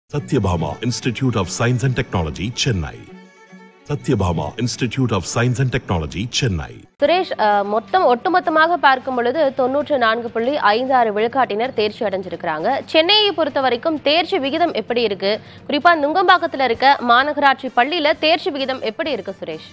Satyabhama Institute of Science and Technology, Chennai. Satyabhama Institute of Science and Technology, Chennai. Suresh அஹ், மொத்தம் ஒட்டுமொத்தமாக பார்க்கும் பொழுது தொன்னூற்று நான்கு புள்ளி ஐந்து ஆறு விழுக்காட்டினர் தேர்ச்சி அடைஞ்சிருக்கிறாங்க சென்னையை பொறுத்த வரைக்கும் தேர்ச்சி விகிதம் எப்படி இருக்கு குறிப்பா நுங்கம்பாக்கத்துல இருக்க மாநகராட்சி பள்ளியில தேர்ச்சி விகிதம் எப்படி இருக்கு சுரேஷ்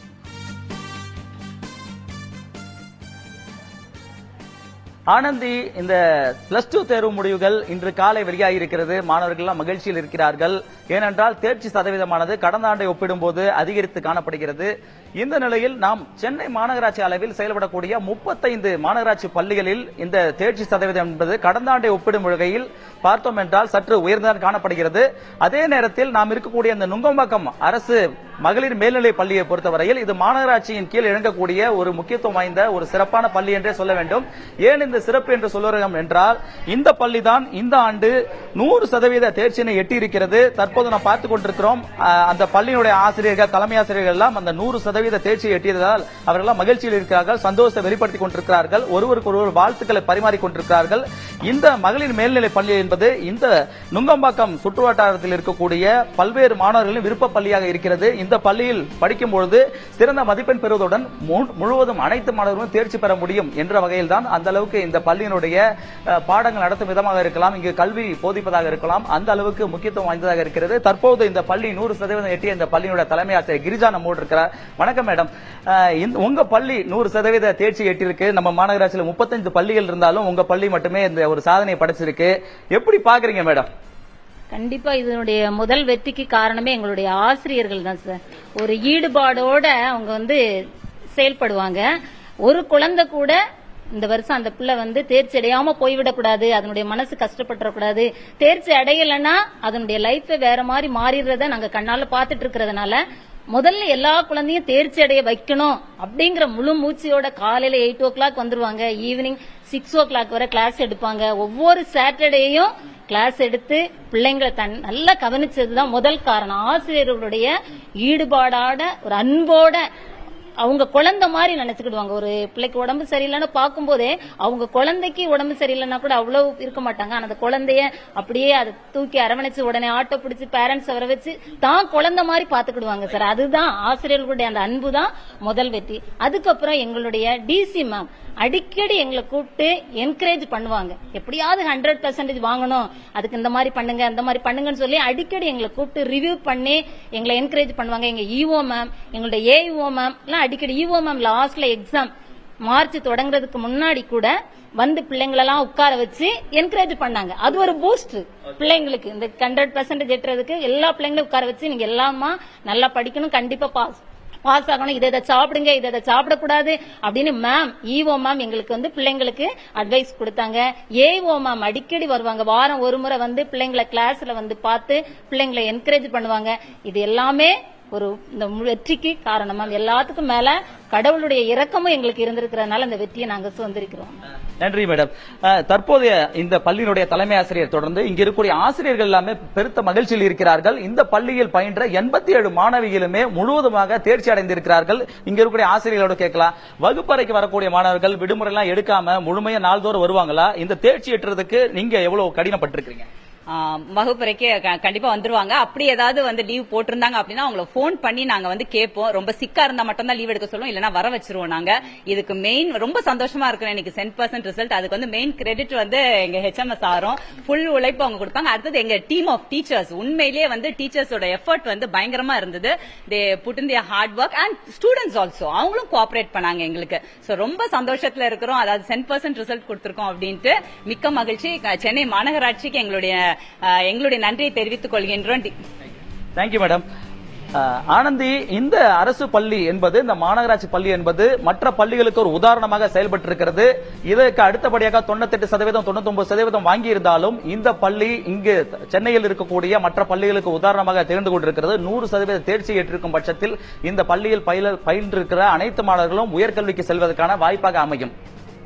ஆனந்தி இந்த பிளஸ் டூ தேர்வு முடிவுகள் இன்று காலை வெளியாகி இருக்கிறது மாணவர்கள் எல்லாம் மகிழ்ச்சியில் இருக்கிறார்கள் ஏனென்றால் தேர்ச்சி சதவீதமானது கடந்த ஆண்டை ஒப்பிடும்போது அதிகரித்து காணப்படுகிறது இந்த நிலையில் நாம் சென்னை மாநகராட்சி அளவில் செயல்படக்கூடிய முப்பத்தைந்து மாநகராட்சி பள்ளிகளில் இந்த தேர்ச்சி சதவீதம் என்பது கடந்த ஆண்டை ஒப்பிடும் வகையில் பார்த்தோம் என்றால் சற்று உயர்ந்தான் காணப்படுகிறது அதே நேரத்தில் நாம் இருக்கக்கூடிய இந்த நுங்கம்பாக்கம் அரசு மகளிர் மேல்நிலை பள்ளியை பொறுத்தவரையில் இது மாநகராட்சியின் கீழ் இறங்கக்கூடிய ஒரு முக்கியத்துவம் வாய்ந்த ஒரு சிறப்பான பள்ளி என்றே சொல்ல வேண்டும் ஏன் இந்த சிறப்பு என்று சொல்லுகிறோம் என்றால் இந்த பள்ளி தான் இந்த ஆண்டு நூறு சதவீத தேர்ச்சியினை எட்டியிருக்கிறது தற்போது நாம் பார்த்துக் கொண்டிருக்கிறோம் அஹ், அந்த பள்ளியினுடைய ஆசிரியர்கள் தலைமை ஆசிரியர்கள் எல்லாம் அந்த நூறு சதவீத தேர்ச்சியை எட்டியதால் அவர்கள் மகிழ்ச்சியில் இருக்கிறார்கள் சந்தோஷத்தை வெளிப்படுத்திக் கொண்டிருக்கிறார்கள் ஒருவருக்கு ஒருவர் வாழ்த்துக்களை பரிமாறிக் கொண்டிருக்கிறார்கள் இந்த மகளிர் மேல்நிலை பள்ளி என்பது இந்த நுங்கம்பாக்கம் சுற்றுவட்டாரத்தில் இருக்கக்கூடிய பல்வேறு மாணவர்களின் விருப்ப பள்ளியாக இருக்கிறது இந்த பள்ளியில் படிக்கும் பொழுது சிறந்த மதிப்பெண் பெறுவதுடன் மு- முழுவதும் அனைத்து மாணவர்களும் தேர்ச்சி பெற முடியும் என்ற வகையில் தான் அந்த அளவுக்கு இந்த பள்ளியினுடைய அஹ், பாடங்கள் நடத்தும் விதமாக இருக்கலாம் இங்கு கல்வி போதிப்பதாக இருக்கலாம் அந்த அளவுக்கு முக்கியத்துவம் வாய்ந்ததாக இருக்கிறது தற்போது இந்த பள்ளி நூறு சதவீதம் எட்டிய இந்த பள்ளியினுடைய தலைமை ஆசிரியர் கிரிஜா நம்மோடு இருக்கிறார் வணக்கம் மேடம் அஹ், இந்த- உங்க பள்ளி நூறு சதவீத தேர்ச்சி எட்டியிருக்கு நம்ம மாநகராட்சியில் முப்பத்தஞ்சு பள்ளிகள் இருந்தாலும் உங்க பள்ளி மட்டுமே இந்த ஒரு சாதனையை படைச்சிருக்கு எப்படி பாக்குறீங்க மேடம் கண்டிப்பா இதனுடைய முதல் வெற்றிக்கு காரணமே எங்களுடைய ஆசிரியர்கள் தான் சார் ஒரு ஈடுபாடோட அவங்க வந்து செயல்படுவாங்க ஒரு குழந்தை கூட இந்த வருஷம் அந்த பிள்ளை வந்து தேர்ச்சி அடையாம போய்விடக்கூடாது அதனுடைய மனசு கஷ்டப்பட்டுறக்கூடாது தேர்ச்சி அடையலைன்னா அதனுடைய லைஃப் வேற மாதிரி மாறிடுறத நாங்க கண்ணால பாத்துட்டு இருக்கிறதுனால முதல்ல எல்லா குழந்தையும் தேர்ச்சி அடைய வைக்கணும் அப்படிங்கிற முழு மூச்சியோட காலையில எயிட் ஓ கிளாக் வந்துருவாங்க ஈவினிங் சிக்ஸ் ஓ கிளாக் வரை கிளாஸ் எடுப்பாங்க ஒவ்வொரு சாட்டர்டேயும் கிளாஸ் எடுத்து பிள்ளைங்களை தன் நல்லா கவனிச்சதுதான் முதல் காரணம் ஆசிரியர்களுடைய ஈடுபாடாட ஒரு அன்போட அவங்க குழந்தை மாதிரி நினைச்சுக்கிடுவாங்க ஒரு பிள்ளைக்கு உடம்பு சரியில்லைன்னு பார்க்கும்போதே அவங்க குழந்தைக்கு உடம்பு சரியில்லைன்னா கூட அவ்வளவு இருக்க மாட்டாங்க ஆனா அந்த குழந்தைய அப்படியே அதை தூக்கி அரவணைச்சு உடனே ஆட்டோ பிடிச்சு பேரண்ட்ஸ் வர வச்சு தான் குழந்தை மாதிரி பாத்துக்கிடுவாங்க சார் அதுதான் ஆசிரியர்களுடைய அந்த அன்பு தான் முதல் வெற்றி அதுக்கப்புறம் எங்களுடைய டிசி மேம் அடிக்கடி எங்களை கூப்பிட்டு என்கரேஜ் பண்ணுவாங்க எப்படியாவது ஹண்ட்ரட் பெர்சன்டேஜ் வாங்கணும் அதுக்கு இந்த மாதிரி பண்ணுங்க இந்த மாதிரி பண்ணுங்கன்னு சொல்லி அடிக்கடி எங்களை கூப்பிட்டு ரிவ்யூ பண்ணி எங்களை என்கரேஜ் பண்ணுவாங்க எங்க இஓ மேம் எங்களுடைய ஏஇஓ மேம் எல்லாம் அடிக்கடி இஓ மேம் லாஸ்ட்ல எக்ஸாம் மார்ச் தொடங்குறதுக்கு முன்னாடி கூட வந்து பிள்ளைங்களெல்லாம் உட்கார வச்சு என்கரேஜ் பண்ணாங்க அது ஒரு பூஸ்ட் பிள்ளைங்களுக்கு இந்த ஹண்ட்ரட் பெர்சன்டேஜ் எட்டுறதுக்கு எல்லா பிள்ளைங்களும் உட்கார வச்சு நீங்க எல்லாமா நல்லா படிக்கணும் கண்டிப்பா பாஸ் பாஸ் ஆகணும் இதை இதை சாப்பிடுங்க இதை இதை சாப்பிடக்கூடாது அப்படின்னு மேம் ஈஓ மேம் எங்களுக்கு வந்து பிள்ளைங்களுக்கு அட்வைஸ் கொடுத்தாங்க ஏஓ மேம் அடிக்கடி வருவாங்க வாரம் ஒரு முறை வந்து பிள்ளைங்களை கிளாஸ்ல வந்து பார்த்து பிள்ளைங்களை என்கரேஜ் பண்ணுவாங்க இது எல்லாமே ஒரு இந்த மு- வெற்றிக்கு காரணம் மேம் எல்லாத்துக்கும் மேல கடவுளுடைய இரக்கமும் எங்களுக்கு இருந்திருக்கிறதுனால இந்த வெற்றியை நாங்க சுதந்திரிக்கிறோம் நன்றி மேடம் அஹ், தற்போதைய இந்த பள்ளியினுடைய தலைமை ஆசிரியர் தொடர்ந்து இங்க இருக்கக்கூடிய ஆசிரியர்கள் எல்லாமே பெருத்த மகிழ்ச்சியில் இருக்கிறார்கள் இந்த பள்ளியில் பயின்ற எண்பத்தி ஏழு மாணவிகளுமே முழுவதுமாக தேர்ச்சி அடைந்திருக்கிறார்கள் இங்க இருக்கக்கூடிய ஆசிரியர்களோட கேட்கலாம் வகுப்பறைக்கு வரக்கூடிய மாணவர்கள் விடுமுறை எல்லாம் எடுக்காம முழுமையா நாள்தோறும் வருவாங்களா இந்த தேர்ச்சி எட்டுறதுக்கு நீங்க எவ்வளவு கடினப்பட்டிருக்கீங்க ஆஹ் வகுப்பறைக்கு க- கண்டிப்பா வந்துருவாங்க அப்படி ஏதாவது வந்து லீவ் போட்டிருந்தாங்க அப்படின்னா அவங்கள ஃபோன் பண்ணி நாங்க வந்து கேட்போம் ரொம்ப சிக்கா இருந்தா மட்டும் தான் லீவ் எடுக்க சொல்லுவோம் இல்லனா வர வச்சிருவோம் நாங்க இதுக்கு மெயின் ரொம்ப சந்தோஷமா இருக்கு இன்னைக்கு சென்ட் பர்சன்ட் ரிசல்ட் அதுக்கு வந்து மெயின் கிரெடிட் வந்து எங்க ஹெச்எம்எஸ் ஆரும் ஃபுல் உழைப்பு அவங்க கொடுப்பாங்க அடுத்தது எங்க டீம் ஆஃப் டீச்சர்ஸ் உண்மையிலேயே வந்து டீச்சர்ஸோட எஃபர்ட் வந்து பயங்கரமா இருந்தது they put in their hard work and students also அவங்களும் கோஆபரேட் பண்ணாங்க எங்களுக்கு சோ ரொம்ப சந்தோஷத்துல இருக்கிறோம் அதாவது சென்ட் பர்சன்ட் ரிசல்ட் கொடுத்திருக்கோம் அப்படின்ட்டு மிக்க மகிழ்ச்சி க- சென்னை மாநகராட்சிக்கு எங்களுடைய அஹ், எங்களுடைய நன்றியை தெரிவித்துக் கொள்கின்றோம் டி- தேங்க்யூ மேடம் அஹ், ஆனந்தி இந்த அரசு பள்ளி என்பது இந்த மாநகராட்சி பள்ளி என்பது மற்ற பள்ளிகளுக்கு ஒரு உதாரணமாக செயல்பட்டு இருக்கிறது இதற்கு அடுத்தபடியாக தொண்ணூத்தெட்டு சதவீதம் தொண்ணூத்தி சதவீதம் வாங்கி இருந்தாலும் இந்த பள்ளி இங்கு சென்னையில் இருக்கக்கூடிய மற்ற பள்ளிகளுக்கு உதாரணமாக திகழ்ந்து கொண்டிருக்கிறது நூறு சதவீத தேர்ச்சி ஏற்றிருக்கும் பட்சத்தில் இந்த பள்ளியில் பயில பயின்றிருக்கிற அனைத்து மாணவர்களும் உயர்கல்விக்கு செல்வதற்கான வாய்ப்பாக அமையும்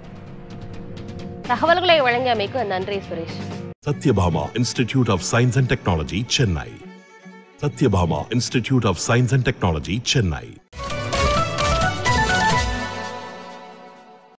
தகவல்களை வழங்கியமைக்கு நன்றி Suresh Satyabhama Institute of Science and Technology, Chennai. Satyabhama Institute of Science and Technology, Chennai.